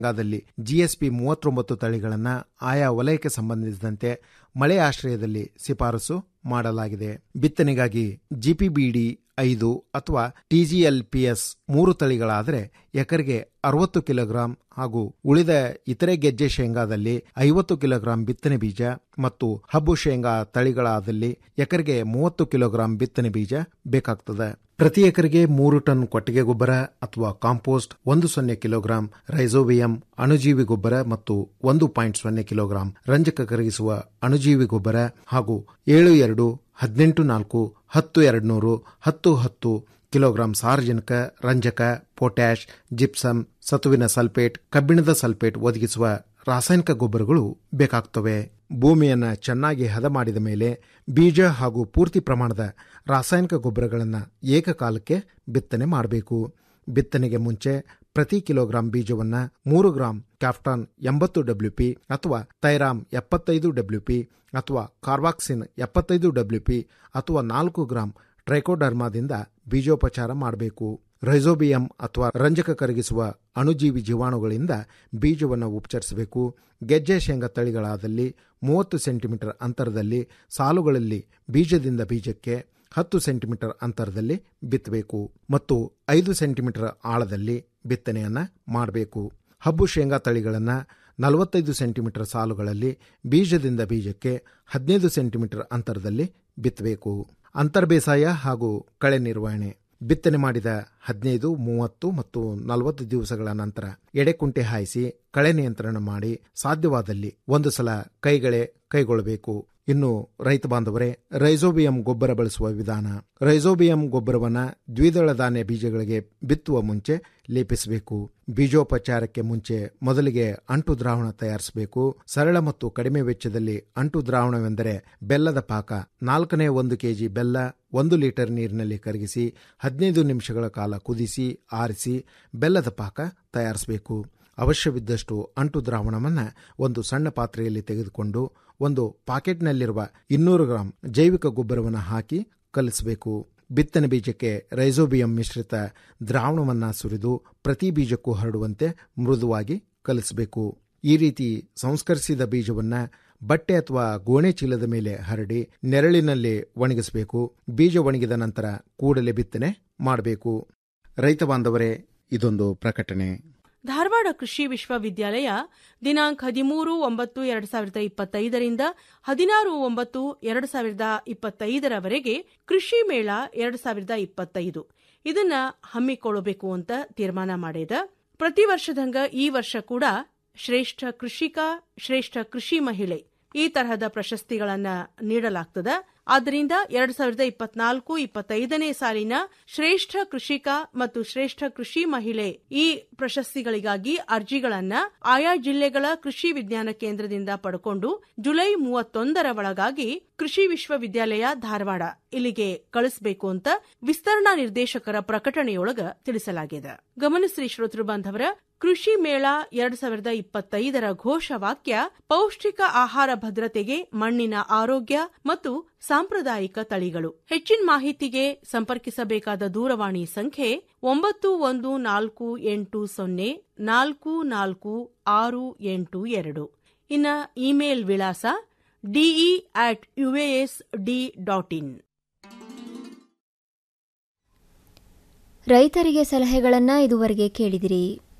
ಗಾದಲ್ಲಿ GSP ಮೂವತ್ತೊಂಬತ್ತು ತಳಿಗಳನ್ನು ಆಯಾ ವಲಯಕ್ಕೆ ಸಂಬಂಧಿಸಿದಂತೆ ಮಳೆ ಆಶ್ರಯದಲ್ಲಿ ಶಿಫಾರಸು ಮಾಡಲಾಗಿದೆ ಬಿತ್ತನೆಗಾಗಿ ಜಿಪಿಬಿಡಿ ಐದು ಅಥವಾ ಟಿಜಿಎಲ್ಪಿಎಸ್ ಮೂರು ತಳಿಗಳಾದರೆ ಎಕರೆಗೆ ಅರವತ್ತು ಕಿಲೋಗ್ರಾಂ ಹಾಗೂ ಉಳಿದ ಇತರೆ ಗೆಜ್ಜೆ ಶೇಂಗಾದಲ್ಲಿ ಐವತ್ತು ಕಿಲೋಗ್ರಾಂ ಬಿತ್ತನೆ ಬೀಜ ಮತ್ತು ಹಬ್ಬು ಶೇಂಗಾ ತಳಿಗಳಾದಲ್ಲಿ ಎಕರೆಗೆ ಮೂವತ್ತು ಕಿಲೋಗ್ರಾಂ ಬಿತ್ತನೆ ಬೀಜ ಬೇಕಾಗ್ತದೆ ಪ್ರತಿ ಎಕರೆಗೆ ಮೂರು ಟನ್ ಕೊಟ್ಟಿಗೆ ಗೊಬ್ಬರ ಅಥವಾ ಕಾಂಪೋಸ್ಟ್ ಒಂದು ಸೊನ್ನೆ ಕಿಲೋಗ್ರಾಂ ರೈಸೋವಿಯಂ ಅಣುಜೀವಿ ಗೊಬ್ಬರ ಮತ್ತು ಒಂದು ಪಾಯಿಂಟ್ ಸೊನ್ನೆ ಕಿಲೋಗ್ರಾಂ ರಂಜಕ ಕರಗಿಸುವ ಅಣುಜೀವಿ ಗೊಬ್ಬರ ಹಾಗೂ ಏಳು ಎರಡು ಹದಿನೆಂಟು ನಾಲ್ಕು ಹತ್ತು ಎರಡು ನೂರು ಹತ್ತು ಹತ್ತು ಕಿಲೋಗ್ರಾಂ ಸಾರಜನಕ ರಂಜಕ ಪೊಟ್ಯಾಷ್ ಜಿಪ್ಸಮ್ ಸತುವಿನ ಸಲ್ಫೇಟ್ ಕಬ್ಬಿಣದ ಸಲ್ಫೇಟ್ ಒದಗಿಸುವ ರಾಸಾಯನಿಕ ಗೊಬ್ಬರಗಳು ಬೇಕಾಗ್ತವೆ ಭೂಮಿಯನ್ನ ಚೆನ್ನಾಗಿ ಹದ ಮಾಡಿದ ಮೇಲೆ ಬೀಜ ಹಾಗೂ ಪೂರ್ತಿ ಪ್ರಮಾಣದ ರಾಸಾಯನಿಕ ಗೊಬ್ಬರಗಳನ್ನು ಏಕಕಾಲಕ್ಕೆ ಬಿತ್ತನೆ ಮಾಡಬೇಕು ಬಿತ್ತನೆಗೆ ಮುಂಚೆ ಪ್ರತಿ ಕಿಲೋಗ್ರಾಂ ಬೀಜವನ್ನು ಮೂರು ಗ್ರಾಂ ಕ್ಯಾಫ್ಟಾನ್ ಎಂಬತ್ತು ಡಬ್ಲ್ಯೂಪಿ ಅಥವಾ ತೈರಾಮ್ ಎಪ್ಪತ್ತೈದು ಡಬ್ಲ್ಯೂಪಿ ಅಥವಾ ಕಾರ್ವಾಕ್ಸಿನ್ ಎಪ್ಪತ್ತೈದು ಡಬ್ಲ್ಯೂಪಿ ಅಥವಾ ನಾಲ್ಕು ಗ್ರಾಂ ಟ್ರೈಕೋಡರ್ಮಾದಿಂದ ಬೀಜೋಪಚಾರ ಮಾಡಬೇಕು ರೈಸೋಬಿಯಂ ಅಥವಾ ರಂಜಕ ಕರಗಿಸುವ ಅಣುಜೀವಿ ಜೀವಾಣುಗಳಿಂದ ಬೀಜವನ್ನು ಉಪಚರಿಸಬೇಕು ಗೆಜ್ಜೆ ಶೇಂಗಾ ತಳಿಗಳಾದಲ್ಲಿ ಮೂವತ್ತು ಸೆಂಟಿಮೀಟರ್ ಅಂತರದಲ್ಲಿ ಸಾಲುಗಳಲ್ಲಿ ಬೀಜದಿಂದ ಬೀಜಕ್ಕೆ ಹತ್ತು ಸೆಂಟಿಮೀಟರ್ ಅಂತರದಲ್ಲಿ ಬಿತ್ತಬೇಕು ಮತ್ತು ಐದು ಸೆಂಟಿಮೀಟರ್ ಆಳದಲ್ಲಿ ಬಿತ್ತನೆಯನ್ನ ಮಾಡಬೇಕು ಹಬ್ಬು ಶೇಂಗಾ ತಳಿಗಳನ್ನು ನಲವತ್ತೈದು ಸೆಂಟಿಮೀಟರ್ ಸಾಲುಗಳಲ್ಲಿ ಬೀಜದಿಂದ ಬೀಜಕ್ಕೆ ಹದಿನೈದು ಸೆಂಟಿಮೀಟರ್ ಅಂತರದಲ್ಲಿ ಬಿತ್ತಬೇಕು ಅಂತರ್ಬೇಸಾಯ ಹಾಗೂ ಕಳೆ ನಿರ್ವಹಣೆ ಬಿತ್ತನೆ ಮಾಡಿದ ಹದಿನೈದು ಮೂವತ್ತು ಮತ್ತು ನಲವತ್ತು ದಿವಸಗಳ ನಂತರ ಎಡೆಕುಂಟೆ ಹಾಯಿಸಿ ಕಳೆ ನಿಯಂತ್ರಣ ಮಾಡಿ ಸಾಧ್ಯವಾದಲ್ಲಿ ಒಂದು ಸಲ ಕೈಗಳೆ ಕೈಗೊಳ್ಳಬೇಕು ಇನ್ನು ರೈತ ಬಾಂಧವರೇ ರೈಸೋಬಿಯಂ ಗೊಬ್ಬರ ಬಳಸುವ ವಿಧಾನ ರೈಸೋಬಿಯಂ ಗೊಬ್ಬರವನ್ನ ದ್ವಿದಳ ಧಾನ್ಯ ಬೀಜಗಳಿಗೆ ಬಿತ್ತುವ ಮುಂಚೆ ಲೇಪಿಸಬೇಕು ಬೀಜೋಪಚಾರಕ್ಕೆ ಮುಂಚೆ ಮೊದಲಿಗೆ ಅಂಟು ದ್ರಾವಣ ತಯಾರಿಸಬೇಕು ಸರಳ ಮತ್ತು ಕಡಿಮೆ ವೆಚ್ಚದಲ್ಲಿ ಅಂಟು ದ್ರಾವಣವೆಂದರೆ ಬೆಲ್ಲದ ಪಾಕ ನಾಲ್ಕನೇ ಒಂದು ಕೆಜಿ ಬೆಲ್ಲ ಒಂದು ಲೀಟರ್ ನೀರಿನಲ್ಲಿ ಕರಗಿಸಿ ಹದಿನೈದು ನಿಮಿಷಗಳ ಕಾಲ ಕುದಿಸಿ ಆರಿಸಿ ಬೆಲ್ಲದ ಪಾಕ ತಯಾರಿಸಬೇಕು ಅವಶ್ಯವಿದ್ದಷ್ಟು ಅಂಟು ದ್ರಾವಣವನ್ನು ಒಂದು ಸಣ್ಣ ಪಾತ್ರೆಯಲ್ಲಿ ತೆಗೆದುಕೊಂಡು ಒಂದು ಪಾಕೆಟ್ನಲ್ಲಿರುವ ಇನ್ನೂರು ಗ್ರಾಂ ಜೈವಿಕ ಗೊಬ್ಬರವನ್ನು ಹಾಕಿ ಕಲಿಸಬೇಕು ಬಿತ್ತನೆ ಬೀಜಕ್ಕೆ ರೈಸೋಬಿಯಂ ಮಿಶ್ರಿತ ದ್ರಾವಣವನ್ನು ಸುರಿದು ಪ್ರತಿ ಬೀಜಕ್ಕೂ ಹರಡುವಂತೆ ಮೃದುವಾಗಿ ಕಲಿಸಬೇಕು ಈ ರೀತಿ ಸಂಸ್ಕರಿಸಿದ ಬೀಜವನ್ನು ಬಟ್ಟೆ ಅಥವಾ ಗೋಣೆ ಚೀಲದ ಮೇಲೆ ಹರಡಿ ನೆರಳಿನಲ್ಲಿ ಒಣಗಿಸಬೇಕು ಬೀಜ ಒಣಗಿದ ನಂತರ ಕೂಡಲೇ ಬಿತ್ತನೆ ಮಾಡಬೇಕು ರೈತ ಬಾಂಧವರೇ ಇದೊಂದು ಪ್ರಕಟಣೆ ಧಾರವಾಡ ಕೃಷಿ ವಿಶ್ವವಿದ್ಯಾಲಯ ದಿನಾಂಕ ಹದಿಮೂರು ಒಂಬತ್ತು ಎರಡು ಸಾವಿರದ ಇಪ್ಪತ್ತೈದರಿಂದ ಹದಿನಾರು ಒಂಬತ್ತು ಎರಡು ಸಾವಿರದ ಇಪ್ಪತ್ತೈದರವರೆಗೆ ಕೃಷಿ ಮೇಳ ಎರಡು ಸಾವಿರದ ಇಪ್ಪತ್ತೈದು ಇದನ್ನ ಹಮ್ಮಿಕೊಳ್ಳಬೇಕು ಅಂತ ತೀರ್ಮಾನ ಮಾಡಿದ ಪ್ರತಿ ವರ್ಷದಂಗ ಈ ವರ್ಷ ಕೂಡ ಶ್ರೇಷ್ಠ ಕೃಷಿಕ ಶ್ರೇಷ್ಠ ಕೃಷಿ ಮಹಿಳೆ ಈ ತರಹದ ಪ್ರಶಸ್ತಿಗಳನ್ನ ನೀಡಲಾಗ್ತದ ಆದ್ದರಿಂದ ಎರಡ್ ಸಾವಿರದ ಇಪ್ಪತ್ನಾಲ್ಕು ಇಪ್ಪತ್ತೈದನೇ ಸಾಲಿನ ಶ್ರೇಷ್ಠ ಕೃಷಿಕ ಮತ್ತು ಶ್ರೇಷ್ಠ ಕೃಷಿ ಮಹಿಳೆ ಈ ಪ್ರಶಸ್ತಿಗಳಿಗಾಗಿ ಅರ್ಜಿಗಳನ್ನ ಆಯಾ ಜಿಲ್ಲೆಗಳ ಕೃಷಿ ವಿಜ್ಞಾನ ಕೇಂದ್ರದಿಂದ ಪಡ್ಕೊಂಡು ಜುಲೈ ಮೂವತ್ತೊಂದರ ಒಳಗಾಗಿ ಕೃಷಿ ವಿಶ್ವವಿದ್ಯಾಲಯ ಧಾರವಾಡ ಇಲ್ಲಿಗೆ ಕಳಿಸಬೇಕು ಅಂತ ವಿಸ್ತರಣಾ ನಿರ್ದೇಶಕರ ಪ್ರಕಟಣೆಯೊಳಗ ತಿಳಿಸಲಾಗಿದೆ ಗಮನಿಸ್ರಿ ಶ್ರೋತೃ ಬಾಂಧವರ ಕೃಷಿ ಮೇಳ ಎರಡ್ ಸಾವಿರದ ಇಪ್ಪತ್ತೈದರ ಘೋಷವಾಕ್ಯ ಪೌಷ್ಟಿಕ ಆಹಾರ ಭದ್ರತೆಗೆ ಮಣ್ಣಿನ ಆರೋಗ್ಯ ಮತ್ತು ಸಾಂಪ್ರದಾಯಿಕ ತಳಿಗಳು ಹೆಚ್ಚಿನ ಮಾಹಿತಿಗೆ ಸಂಪರ್ಕಿಸಬೇಕಾದ ದೂರವಾಣಿ ಸಂಖ್ಯೆ ಒಂಬತ್ತು ಒಂದು ನಾಲ್ಕು ಎಂಟು ಸೊನ್ನೆ ನಾಲ್ಕು ನಾಲ್ಕು ಆರು ಎಂಟು ಎರಡು ಇನ್ನ ಇಮೇಲ್ ವಿಳಾಸ DE at UAS D dot in ರೈತರಿಗೆ ಸಲಹೆಗಳನ್ನು ಇದುವರೆಗೆ ಕೇಳಿದಿರಿ